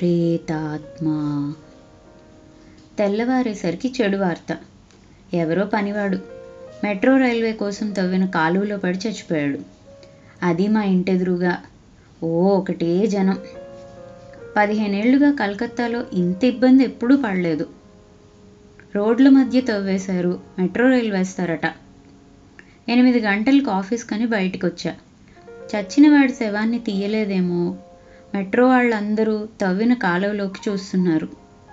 ప్రేతాత్మ తెల్లవారేసరికి చెడు వార్త ఎవరో పనివాడు మెట్రో రైల్వే కోసం తవ్విన కాలువలో పడి చచ్చిపోయాడు అది మా ఇంటెదురుగా ఓ ఒకటే జనం పదిహేనేళ్లుగా కలకత్తాలో ఇంత ఇబ్బంది ఎప్పుడూ పడలేదు రోడ్ల మధ్య తవ్వేశారు మెట్రో రైలు వేస్తారట ఎనిమిది గంటలకు ఆఫీస్ కని బయటికి వచ్చా చచ్చిన వాడి శవాన్ని తీయలేదేమో మెట్రో వాళ్ళందరూ తవ్విన కాలువలోకి చూస్తున్నారు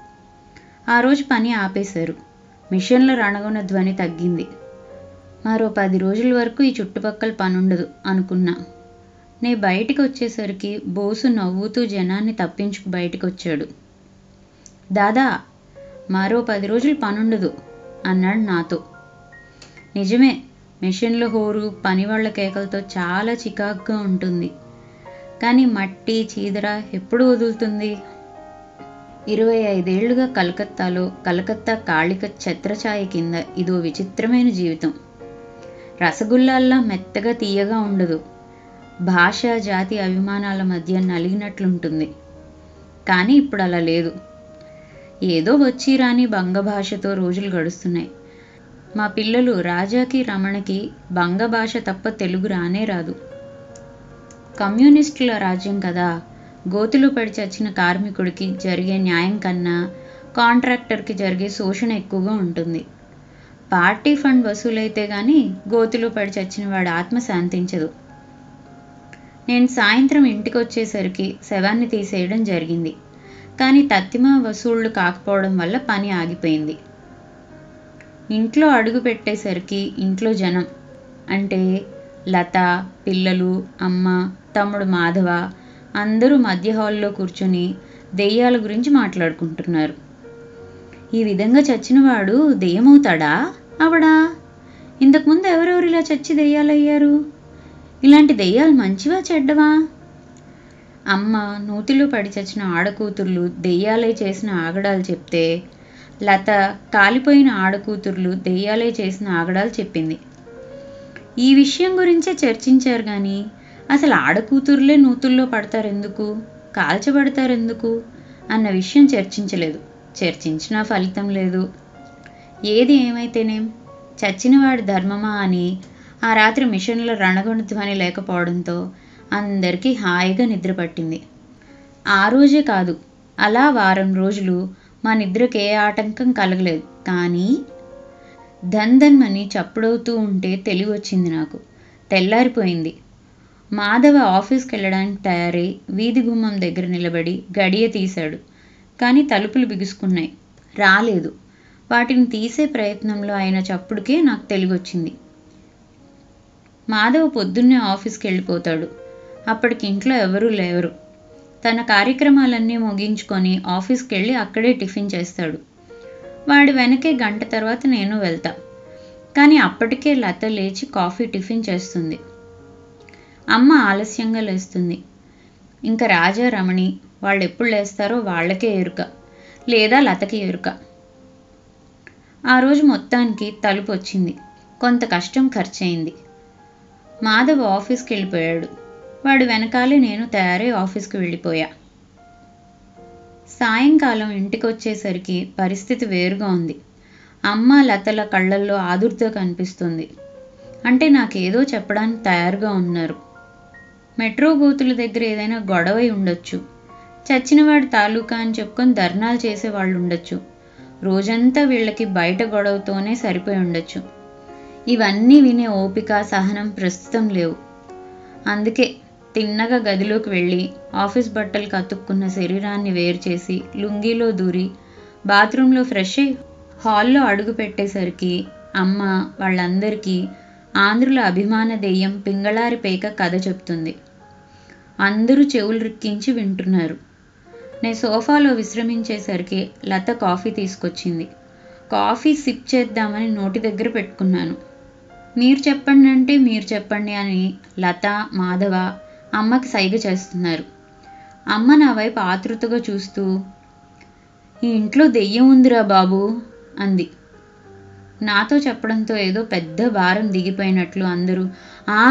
ఆ రోజు పని ఆపేశారు మిషన్ల రణగొన ధ్వని తగ్గింది మరో పది రోజుల వరకు ఈ చుట్టుపక్కల పనుండదు అనుకున్నా నే బయటికి వచ్చేసరికి బోసు నవ్వుతూ జనాన్ని తప్పించుకు బయటికి వచ్చాడు దాదా మరో పది రోజులు పనుండదు అన్నాడు నాతో నిజమే మిషన్ల హోరు పనివాళ్ల కేకలతో చాలా చికాకుగా ఉంటుంది కానీ మట్టి చీదర ఎప్పుడు వదులుతుంది ఇరవై ఐదేళ్లుగా కలకత్తాలో కలకత్తా కాళిక ఛత్రఛాయ కింద ఇదో విచిత్రమైన జీవితం రసగుల్లాల్లా మెత్తగా తీయగా ఉండదు భాష జాతి అభిమానాల మధ్య నలిగినట్లుంటుంది కానీ ఇప్పుడు అలా లేదు ఏదో వచ్చి రాని బంగ భాషతో రోజులు గడుస్తున్నాయి మా పిల్లలు రాజాకి రమణకి బంగ భాష తప్ప తెలుగు రానే రాదు కమ్యూనిస్టుల రాజ్యం కదా గోతులు పడి చచ్చిన కార్మికుడికి జరిగే న్యాయం కన్నా కాంట్రాక్టర్కి జరిగే శోషణ ఎక్కువగా ఉంటుంది పార్టీ ఫండ్ వసూలైతే గాని గోతులు పడి చచ్చిన వాడి ఆత్మ శాంతించదు నేను సాయంత్రం ఇంటికి వచ్చేసరికి శవాన్ని తీసేయడం జరిగింది కానీ తత్తిమా వసూళ్లు కాకపోవడం వల్ల పని ఆగిపోయింది ఇంట్లో అడుగు పెట్టేసరికి ఇంట్లో జనం అంటే లత పిల్లలు అమ్మ తమ్ముడు మాధవ అందరూ మధ్య హాల్లో కూర్చొని దెయ్యాల గురించి మాట్లాడుకుంటున్నారు ఈ విధంగా చచ్చినవాడు దెయ్యమవుతాడా అవడా ఇంతకుముందు ఎవరెవరు ఇలా చచ్చి దెయ్యాలయ్యారు ఇలాంటి దెయ్యాలు మంచివా చెడ్డవా అమ్మ నూతిలో పడి చచ్చిన ఆడకూతుర్లు దెయ్యాలై చేసిన ఆగడాలు చెప్తే లత కాలిపోయిన ఆడకూతుర్లు దెయ్యాలై చేసిన ఆగడాలు చెప్పింది ఈ విషయం గురించే చర్చించారు కానీ అసలు ఆడకూతుర్లే నూతుల్లో పడతారెందుకు కాల్చబడతారెందుకు అన్న విషయం చర్చించలేదు చర్చించినా ఫలితం లేదు ఏది ఏమైతేనేం చచ్చినవాడి ధర్మమా అని ఆ రాత్రి మిషన్ల రణగొణ ధ్వని లేకపోవడంతో అందరికీ హాయిగా నిద్ర పట్టింది ఆ రోజే కాదు అలా వారం రోజులు మా నిద్రకి ఏ ఆటంకం కలగలేదు కానీ ధన్ ధన్ అని చప్పుడవుతూ ఉంటే తెలివి వచ్చింది నాకు తెల్లారిపోయింది మాధవ ఆఫీస్కి వెళ్ళడానికి తయారై వీధి గుమ్మం దగ్గర నిలబడి గడియ తీశాడు కానీ తలుపులు బిగుసుకున్నాయి రాలేదు వాటిని తీసే ప్రయత్నంలో అయిన చప్పుడుకే నాకు తెలివొచ్చింది మాధవ్ పొద్దున్నే ఆఫీస్కి వెళ్ళిపోతాడు అప్పటికి ఇంట్లో ఎవరూ లేవరు తన కార్యక్రమాలన్నీ ముగించుకొని ఆఫీస్కి వెళ్ళి అక్కడే టిఫిన్ చేస్తాడు వాడి వెనకే గంట తర్వాత నేను వెళ్తా కానీ అప్పటికే లత లేచి కాఫీ టిఫిన్ చేస్తుంది అమ్మ ఆలస్యంగా లేస్తుంది ఇంకా రాజా రమణి వాళ్ళు ఎప్పుడు లేస్తారో వాళ్ళకే ఎరుక లేదా లతకి ఎరుక ఆ రోజు మొత్తానికి తలుపు వచ్చింది కొంత కష్టం ఖర్చయింది మాధవ్ ఆఫీస్కి వెళ్ళిపోయాడు వాడు వెనకాలే నేను తయారై ఆఫీస్కి వెళ్ళిపోయా సాయంకాలం ఇంటికి వచ్చేసరికి పరిస్థితి వేరుగా ఉంది అమ్మ లతల కళ్ళల్లో ఆదుర్త కనిపిస్తుంది అంటే నాకేదో చెప్పడానికి తయారుగా ఉన్నారు మెట్రో బూతుల దగ్గర ఏదైనా గొడవై ఉండొచ్చు చచ్చినవాడి తాలూకా అని చెప్పుకొని ధర్నాలు చేసే వాళ్ళు ఉండొచ్చు రోజంతా వీళ్ళకి బయట గొడవతోనే సరిపోయి ఉండొచ్చు ఇవన్నీ వినే ఓపిక సహనం ప్రస్తుతం లేవు అందుకే తిన్నగా గదిలోకి వెళ్ళి ఆఫీస్ బట్టలు కతుక్కున్న శరీరాన్ని వేరు చేసి లుంగీలో దూరి బాత్రూంలో ఫ్రెష్ అయి హాల్లో అడుగు పెట్టేసరికి అమ్మ వాళ్ళందరికీ ఆంధ్రుల అభిమాన దెయ్యం పింగళారి పేక కథ చెప్తుంది అందరూ చెవులు రిక్కించి వింటున్నారు నేను సోఫాలో విశ్రమించేసరికి లత కాఫీ తీసుకొచ్చింది కాఫీ సిప్ చేద్దామని నోటి దగ్గర పెట్టుకున్నాను మీరు చెప్పండి అంటే మీరు చెప్పండి అని లత మాధవ అమ్మకి సైగ చేస్తున్నారు అమ్మ నా వైపు ఆతృతగా చూస్తూ ఈ ఇంట్లో దెయ్యం ఉందిరా బాబు అంది నాతో చెప్పడంతో ఏదో పెద్ద భారం దిగిపోయినట్లు అందరూ ఆ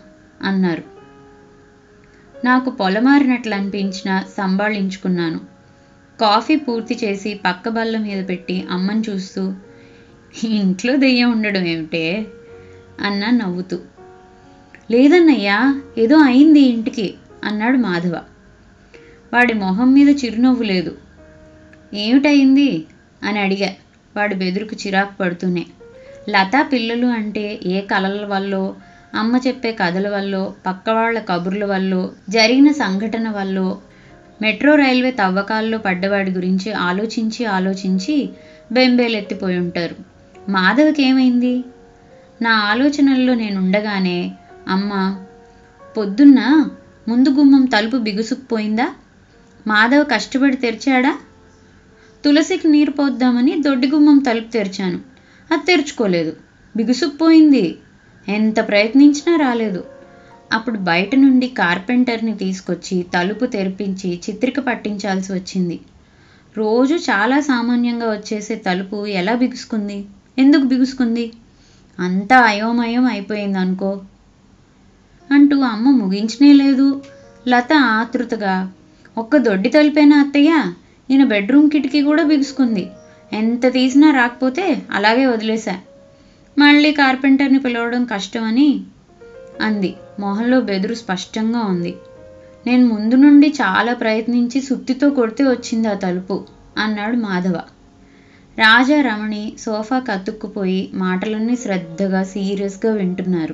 అన్నారు నాకు పొలమారినట్లు అనిపించిన సంభాళించుకున్నాను కాఫీ పూర్తి చేసి పక్క బల్ల మీద పెట్టి అమ్మని చూస్తూ ఇంట్లో దెయ్యం ఉండడం ఏమిటే అన్నా నవ్వుతూ లేదన్నయ్యా ఏదో అయింది ఇంటికి అన్నాడు మాధవ వాడి మొహం మీద చిరునవ్వు లేదు ఏమిటయింది అని అడిగా వాడి బెదురుకు చిరాకు పడుతూనే లతా పిల్లలు అంటే ఏ కలల వల్లో అమ్మ చెప్పే కథల వల్లో పక్కవాళ్ల కబుర్ల వల్లో జరిగిన సంఘటన వల్లో మెట్రో రైల్వే తవ్వకాల్లో పడ్డవాడి గురించి ఆలోచించి ఆలోచించి బెంబేలెత్తిపోయి ఉంటారు మాధవ్కి ఏమైంది నా ఆలోచనల్లో నేనుండగానే అమ్మ పొద్దున్న ముందు గుమ్మం తలుపు బిగుసుకుపోయిందా మాధవ్ కష్టపడి తెరిచాడా తులసికి నీరు పోద్దామని దొడ్డి గుమ్మం తలుపు తెరిచాను అది తెరుచుకోలేదు బిగుసుకుపోయింది ఎంత ప్రయత్నించినా రాలేదు అప్పుడు బయట నుండి కార్పెంటర్ని తీసుకొచ్చి తలుపు తెరిపించి చిత్రిక పట్టించాల్సి వచ్చింది రోజు చాలా సామాన్యంగా వచ్చేసే తలుపు ఎలా బిగుసుకుంది ఎందుకు బిగుసుకుంది అంతా అయోమయం అయిపోయింది అనుకో అంటూ అమ్మ ముగించనే లేదు లత ఆతృతగా ఒక్క దొడ్డి తలుపేనా అత్తయ్య ఈయన బెడ్రూమ్ కిటికీ కూడా బిగుసుకుంది ఎంత తీసినా రాకపోతే అలాగే వదిలేశా మళ్ళీ కార్పెంటర్ని పిలవడం కష్టమని అంది మొహంలో బెదురు స్పష్టంగా ఉంది నేను ముందు నుండి చాలా ప్రయత్నించి సుత్తితో కొడితే వచ్చింది ఆ తలుపు అన్నాడు మాధవ రాజా రమణి సోఫాకి అతుక్కుపోయి మాటలన్నీ శ్రద్ధగా సీరియస్గా వింటున్నారు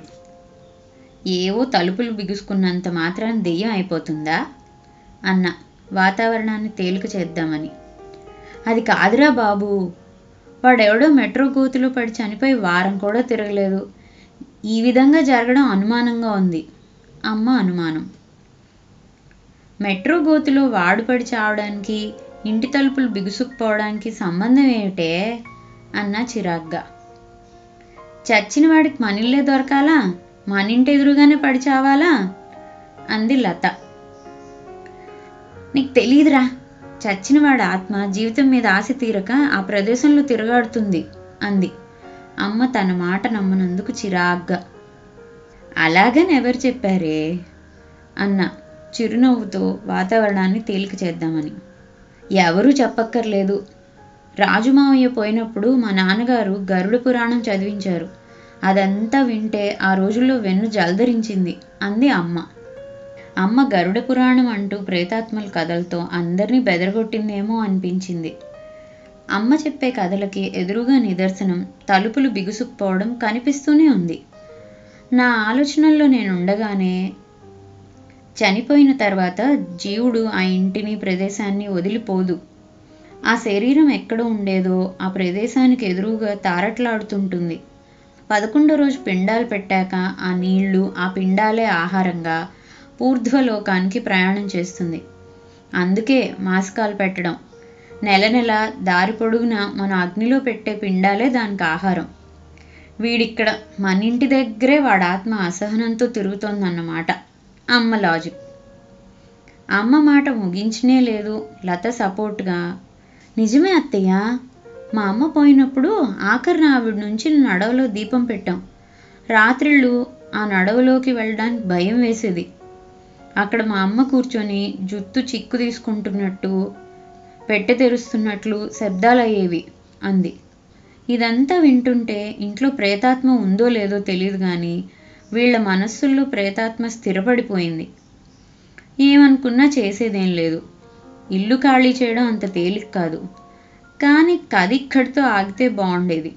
ఏవో తలుపులు బిగుసుకున్నంత మాత్రాన దెయ్యం అయిపోతుందా అన్న వాతావరణాన్ని తేలిక చేద్దామని అది కాదురా బాబు వాడెవడో మెట్రో గోతులో పడి చనిపోయి వారం కూడా తిరగలేదు ఈ విధంగా జరగడం అనుమానంగా ఉంది అమ్మ అనుమానం మెట్రో గోతులో వాడు పడి చావడానికి ఇంటి తలుపులు బిగుసుకుపోవడానికి సంబంధం ఏమిటే అన్నా చిరాగ్గా చచ్చిన వాడికి మనిల్లే దొరకాలా మన ఇంటి ఎదురుగానే పడి చావాలా అంది లత నీకు తెలియదురా చచ్చిన వాడి ఆత్మ జీవితం మీద ఆశ తీరక ఆ ప్రదేశంలో తిరగాడుతుంది అంది అమ్మ తన మాట నమ్మనందుకు చిరాగ్గా అలాగని ఎవరు చెప్పారే అన్న చిరునవ్వుతో వాతావరణాన్ని తేలిక చేద్దామని ఎవరూ చెప్పక్కర్లేదు రాజుమావయ్య పోయినప్పుడు మా నాన్నగారు గరుడ పురాణం చదివించారు అదంతా వింటే ఆ రోజుల్లో వెన్ను జలధరించింది అంది అమ్మ అమ్మ గరుడ పురాణం అంటూ ప్రేతాత్మల కథలతో అందరినీ బెదరగొట్టిందేమో అనిపించింది అమ్మ చెప్పే కథలకి ఎదురుగా నిదర్శనం తలుపులు బిగుసుకుపోవడం కనిపిస్తూనే ఉంది నా ఆలోచనల్లో నేను ఉండగానే చనిపోయిన తర్వాత జీవుడు ఆ ఇంటిని ప్రదేశాన్ని వదిలిపోదు ఆ శరీరం ఎక్కడ ఉండేదో ఆ ప్రదేశానికి ఎదురుగా తారట్లాడుతుంటుంది పదకొండో రోజు పిండాలు పెట్టాక ఆ నీళ్లు ఆ పిండాలే ఆహారంగా ఊర్ధ్వలోకానికి ప్రయాణం చేస్తుంది అందుకే మాసికాలు పెట్టడం నెల నెల దారి పొడుగున మన అగ్నిలో పెట్టే పిండాలే దానికి ఆహారం వీడిక్కడ మన ఇంటి దగ్గరే వాడి ఆత్మ అసహనంతో తిరుగుతోందన్నమాట అమ్మ లాజిక్ అమ్మ మాట ముగించనే లేదు లత సపోర్ట్గా నిజమే అత్తయ్య మా అమ్మ పోయినప్పుడు ఆఖరిన ఆవిడ నుంచి నడవలో దీపం పెట్టాం రాత్రిళ్ళు ఆ నడవలోకి వెళ్ళడానికి భయం వేసేది అక్కడ మా అమ్మ కూర్చొని జుత్తు చిక్కు తీసుకుంటున్నట్టు పెట్టె తెరుస్తున్నట్లు శబ్దాలు అయ్యేవి అంది ఇదంతా వింటుంటే ఇంట్లో ప్రేతాత్మ ఉందో లేదో తెలియదు కానీ వీళ్ళ మనస్సుల్లో ప్రేతాత్మ స్థిరపడిపోయింది ఏమనుకున్నా చేసేదేం లేదు ఇల్లు ఖాళీ చేయడం అంత తేలిక కాదు కానీ కథ ఇక్కడితో ఆగితే బాగుండేది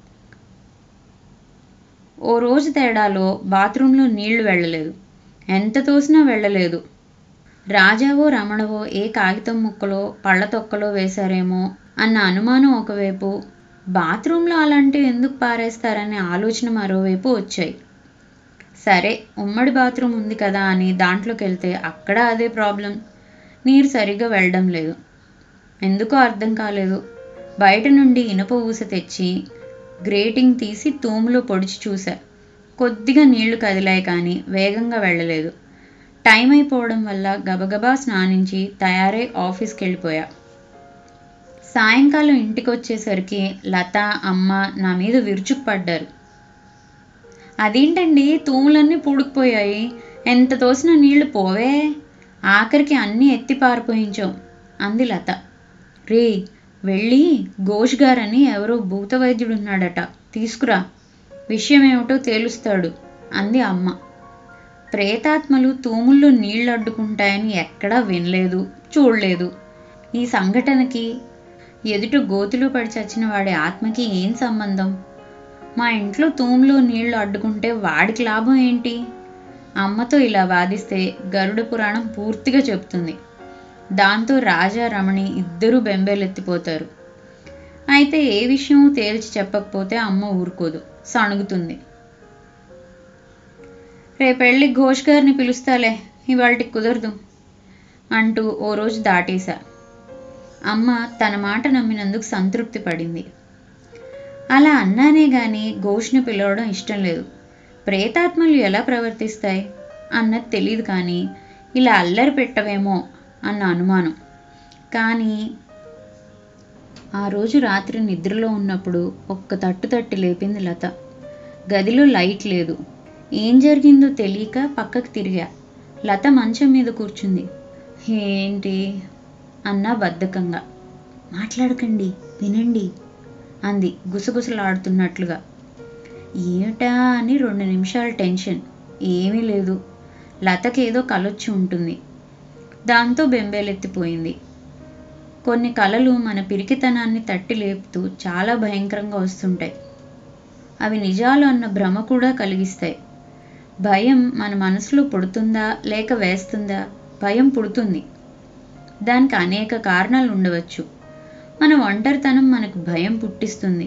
ఓ రోజు తేడాలో బాత్రూంలో నీళ్లు వెళ్ళలేదు ఎంత తోసినా వెళ్ళలేదు రాజావో రమణవో ఏ కాగితం ముక్కలో పళ్ళ తొక్కలో వేశారేమో అన్న అనుమానం ఒకవైపు బాత్రూంలో అలాంటివి ఎందుకు పారేస్తారనే ఆలోచన మరోవైపు వచ్చాయి సరే ఉమ్మడి బాత్రూమ్ ఉంది కదా అని దాంట్లోకి వెళ్తే అక్కడ అదే ప్రాబ్లం నీరు సరిగ్గా వెళ్ళడం లేదు ఎందుకో అర్థం కాలేదు బయట నుండి ఇనుప ఊస తెచ్చి గ్రేటింగ్ తీసి తూములో పొడిచి చూశా కొద్దిగా నీళ్లు కదిలాయి కానీ వేగంగా వెళ్ళలేదు టైం అయిపోవడం వల్ల గబగబా స్నానించి తయారై ఆఫీస్కి వెళ్ళిపోయా సాయంకాలం ఇంటికి వచ్చేసరికి లత అమ్మ నా మీద విరుచుకుపడ్డారు అదేంటండి తూములన్నీ పూడుకుపోయాయి ఎంత తోసిన నీళ్లు పోవే ఆఖరికి అన్నీ ఎత్తి పారిపోయించాం అంది లత రే వెళ్ళి ఘోష్ గారని ఎవరో భూత వైద్యుడు ఉన్నాడట తీసుకురా విషయం ఏమిటో తేలుస్తాడు అంది అమ్మ ప్రేతాత్మలు తూముల్లో నీళ్లు అడ్డుకుంటాయని ఎక్కడా వినలేదు చూడలేదు ఈ సంఘటనకి ఎదుట గోతిలో పడి చచ్చిన వాడి ఆత్మకి ఏం సంబంధం మా ఇంట్లో తూములో నీళ్లు అడ్డుకుంటే వాడికి లాభం ఏంటి అమ్మతో ఇలా వాదిస్తే గరుడ పురాణం పూర్తిగా చెప్తుంది దాంతో రాజా రమణి ఇద్దరూ బెంబేలెత్తిపోతారు అయితే ఏ విషయం తేల్చి చెప్పకపోతే అమ్మ ఊరుకోదు సణుగుతుంది రేపెళ్ళి ఘోష్ గారిని పిలుస్తాలే ఇవాళకి కుదరదు అంటూ ఓ రోజు దాటేశా అమ్మ తన మాట నమ్మినందుకు సంతృప్తి పడింది అలా అన్నానే గాని ఘోష్ని పిలవడం ఇష్టం లేదు ప్రేతాత్మలు ఎలా ప్రవర్తిస్తాయి అన్నది తెలియదు కానీ ఇలా అల్లరి పెట్టవేమో అన్న అనుమానం కానీ ఆ రోజు రాత్రి నిద్రలో ఉన్నప్పుడు ఒక్క తట్టు తట్టి లేపింది లత గదిలో లైట్ లేదు ఏం జరిగిందో తెలియక పక్కకు తిరిగా లత మంచం మీద కూర్చుంది ఏంటి అన్నా బద్ధకంగా మాట్లాడకండి వినండి అంది గుసగుసలాడుతున్నట్లుగా ఏమిటా అని రెండు నిమిషాల టెన్షన్ ఏమీ లేదు లతకేదో కలొచ్చి ఉంటుంది దాంతో బెంబేలెత్తిపోయింది కొన్ని కలలు మన పిరికితనాన్ని తట్టి లేపుతూ చాలా భయంకరంగా వస్తుంటాయి అవి నిజాలు అన్న భ్రమ కూడా కలిగిస్తాయి భయం మన మనసులో పుడుతుందా లేక వేస్తుందా భయం పుడుతుంది దానికి అనేక కారణాలు ఉండవచ్చు మన ఒంటరితనం మనకు భయం పుట్టిస్తుంది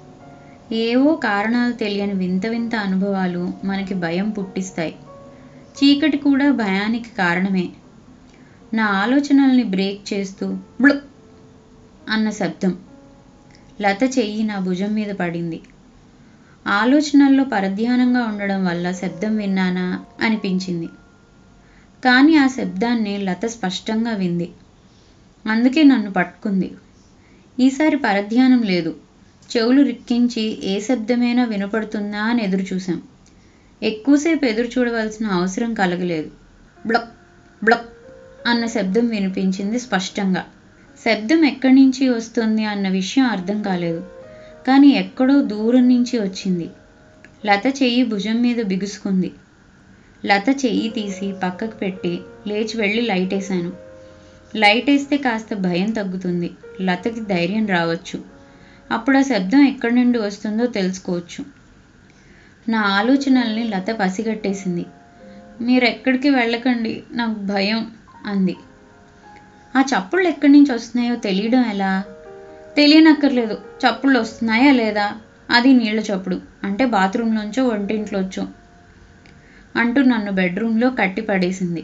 ఏవో కారణాలు తెలియని వింత వింత అనుభవాలు మనకి భయం పుట్టిస్తాయి చీకటి కూడా భయానికి కారణమే నా ఆలోచనల్ని బ్రేక్ చేస్తూ బ్లు అన్న శబ్దం లత చెయ్యి నా భుజం మీద పడింది ఆలోచనల్లో పరధ్యానంగా ఉండడం వల్ల శబ్దం విన్నానా అనిపించింది కానీ ఆ శబ్దాన్ని లత స్పష్టంగా వింది అందుకే నన్ను పట్టుకుంది ఈసారి పరధ్యానం లేదు చెవులు రిక్కించి ఏ శబ్దమైనా వినపడుతుందా అని ఎదురు చూశాం ఎక్కువసేపు ఎదురు చూడవలసిన అవసరం కలగలేదు బ్లక్ బ్లక్ అన్న శబ్దం వినిపించింది స్పష్టంగా శబ్దం ఎక్కడి నుంచి వస్తుంది అన్న విషయం అర్థం కాలేదు కానీ ఎక్కడో దూరం నుంచి వచ్చింది లత చెయ్యి భుజం మీద బిగుసుకుంది లత చెయ్యి తీసి పక్కకు పెట్టి లేచి వెళ్ళి లైట్ వేశాను లైట్ వేస్తే కాస్త భయం తగ్గుతుంది లతకి ధైర్యం రావచ్చు అప్పుడు ఆ శబ్దం ఎక్కడి నుండి వస్తుందో తెలుసుకోవచ్చు నా ఆలోచనల్ని లత పసిగట్టేసింది మీరు ఎక్కడికి వెళ్ళకండి నాకు భయం అంది ఆ చప్పుళ్ళు ఎక్కడి నుంచి వస్తున్నాయో తెలియడం ఎలా తెలియనక్కర్లేదు చప్పుళ్ళు వస్తున్నాయా లేదా అది నీళ్ల చప్పుడు అంటే బాత్రూంలోంచో వంటింట్లోంచో అంటూ నన్ను బెడ్రూమ్లో కట్టి పడేసింది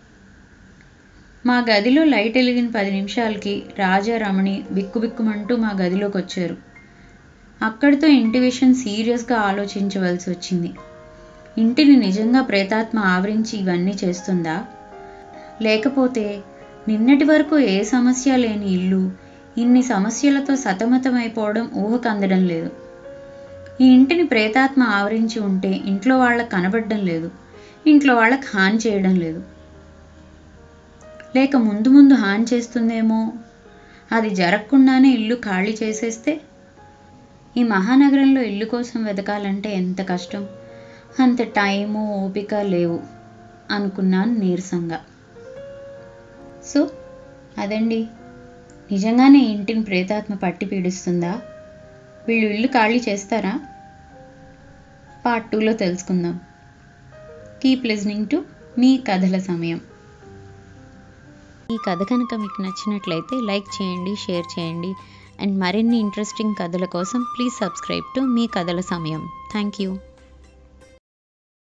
మా గదిలో లైట్ వెలిగిన పది నిమిషాలకి రాజా రమణి బిక్కుబిక్కుమంటూ మా గదిలోకి వచ్చారు అక్కడితో ఇంటి విషయం సీరియస్గా ఆలోచించవలసి వచ్చింది ఇంటిని నిజంగా ప్రేతాత్మ ఆవరించి ఇవన్నీ చేస్తుందా లేకపోతే నిన్నటి వరకు ఏ సమస్య లేని ఇల్లు ఇన్ని సమస్యలతో సతమతమైపోవడం ఊహకందడం లేదు ఈ ఇంటిని ప్రేతాత్మ ఆవరించి ఉంటే ఇంట్లో వాళ్ళకి కనబడడం లేదు ఇంట్లో వాళ్ళకి హాని చేయడం లేదు లేక ముందు ముందు హాని చేస్తుందేమో అది జరగకుండానే ఇల్లు ఖాళీ చేసేస్తే ఈ మహానగరంలో ఇల్లు కోసం వెతకాలంటే ఎంత కష్టం అంత టైము ఓపిక లేవు అనుకున్నాను నీరసంగా సో అదండి నిజంగానే ఇంటిని ప్రేతాత్మ పట్టి పీడిస్తుందా వీళ్ళు ఇల్లు ఖాళీ చేస్తారా పార్ట్ టూలో తెలుసుకుందాం కీప్ లిజనింగ్ టు మీ కథల సమయం ఈ కథ కనుక మీకు నచ్చినట్లయితే లైక్ చేయండి షేర్ చేయండి అండ్ మరిన్ని ఇంట్రెస్టింగ్ కథల కోసం ప్లీజ్ సబ్స్క్రైబ్ టు మీ కథల సమయం థ్యాంక్ యూ